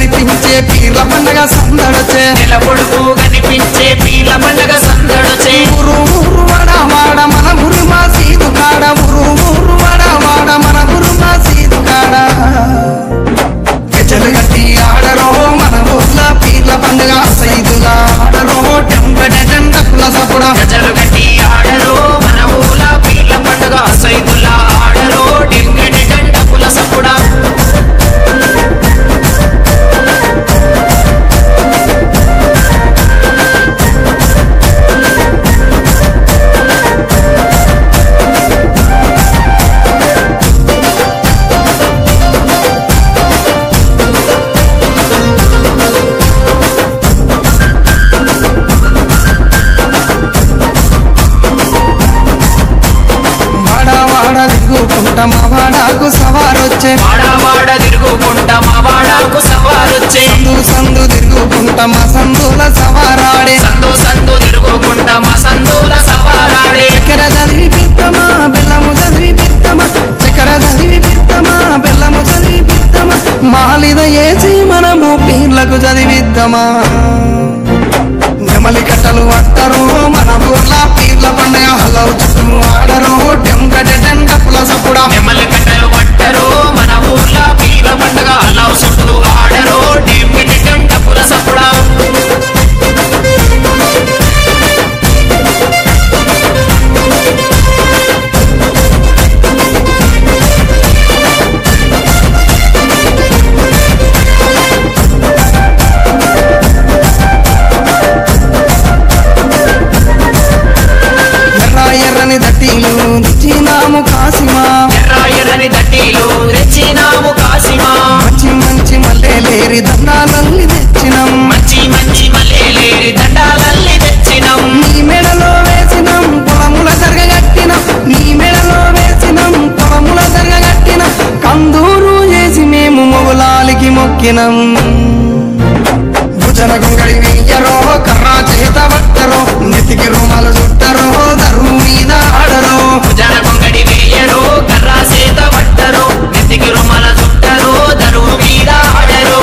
కనిపించే పీర్ల పండగ సందడచే నెల పొడుగు కనిపించే పీల పండగ సందడొచ్చే ఊరు ఊరు వాడ వాడ మన ఊరు మా సీదు కాడ ఊరు ఊరు వాడ వాడ మన ఊరు మా సీదు కాడ గజలు కట్టి ఆడరో మన ఊర్ల పీర్ల పండుగ సైదులా ఆడరో టెంపట టెండపుల సపుడ గజలు కట్టి ఆడరో మన ఊల పీల పండుగ సైదుల్లా ఆడరో డింగడి గంట పుల సప్పుడా వాడ వాడ దిగుకుంట మా వాడాకు సవారొచ్చే వాడ వాడ తిరుగుకుంటా మా వాడకు సవారొచ్చే సందు సందు తిరుగుకుంట మా సందుల సవారాడే సందు సందు తిరుగుకుంటా మా సందుల సవారాడే చక్కెర చదివి పిత్తమా బెల్లము చదివి పిత్తమా చక్కెర చదివి పిత్తమా బెల్లము చదివి పిత్తమా మాలిద ఏసి మనము పీర్లకు చదివిద్దామా నెమలి కట్టలు అట్టరు మన ఊర్ల పీర్ల పండుగ హలవు చుట్టూ ఆడరు టెంకట టెండపుల సప్పుడా నెమ్మలి కట్టలు పట్టరు మన ఊర్ల పీల పండుగ అలా చుట్టూ ఆడరు డింగిటి గంట పుల సప్పుడా ఎర్ర ఎర్రని దట్టీలు నిచ్చినాము కాసిమా ఎర్ర ఎర్రని దట్టీలు తెచ్చినాము కాసిమా మంచి మంచి మల్లెలేరి దండాలల్లి తెచ్చినాం మంచి మంచి మల్లెలేరి దండాలల్లి తెచ్చినాం నీ మెడలో వేసినాం పొలముల జరగగట్టినాం నీ మెడలో వేసినాం పొలముల జరగగట్టినాం కందూరు చేసి మేము మొగులాలికి మొక్కినాం భుజన గుంగడి వెయ్యరో కర్రా చేత పట్టరో నెత్తికి రుమాలు చుట్టరో దరువు మీద ఆడరో భుజన కొంగడి వేయరు కర్రా సేత పట్టరు నెత్తికి రుమల చుట్టరు దరువు మీద ఆడరు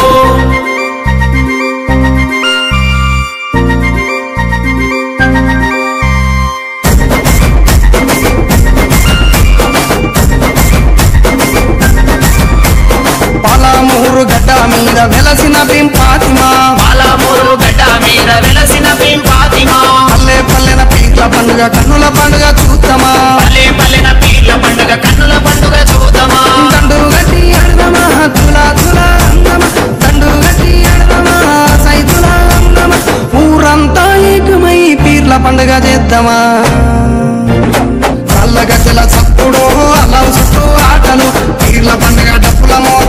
పాలమూరు గడ్డ మీద వెలసిన పింపాతిమా పాలమూరు గడ్డ మీద వెలసిన భీం ఫాతిమా పల్లె పల్లెన పీర్ల పండుగ కన్నుల పండుగ చూద్దామా పల్లె పల్లెన పీర్ల పండుగ కన్నుల పండుగ చూద్దామా దండు గట్టి అడదమా తులా తులా అందమా దండు గట్టి అడదమా సైతులా అందమా ఊరంతా ఏకమై పీర్ల పండుగ చేద్దామా కళ్ళ గజల చప్పుడు అలా చుట్టూ ఆటలు పీర్ల పండుగ డప్పుల మో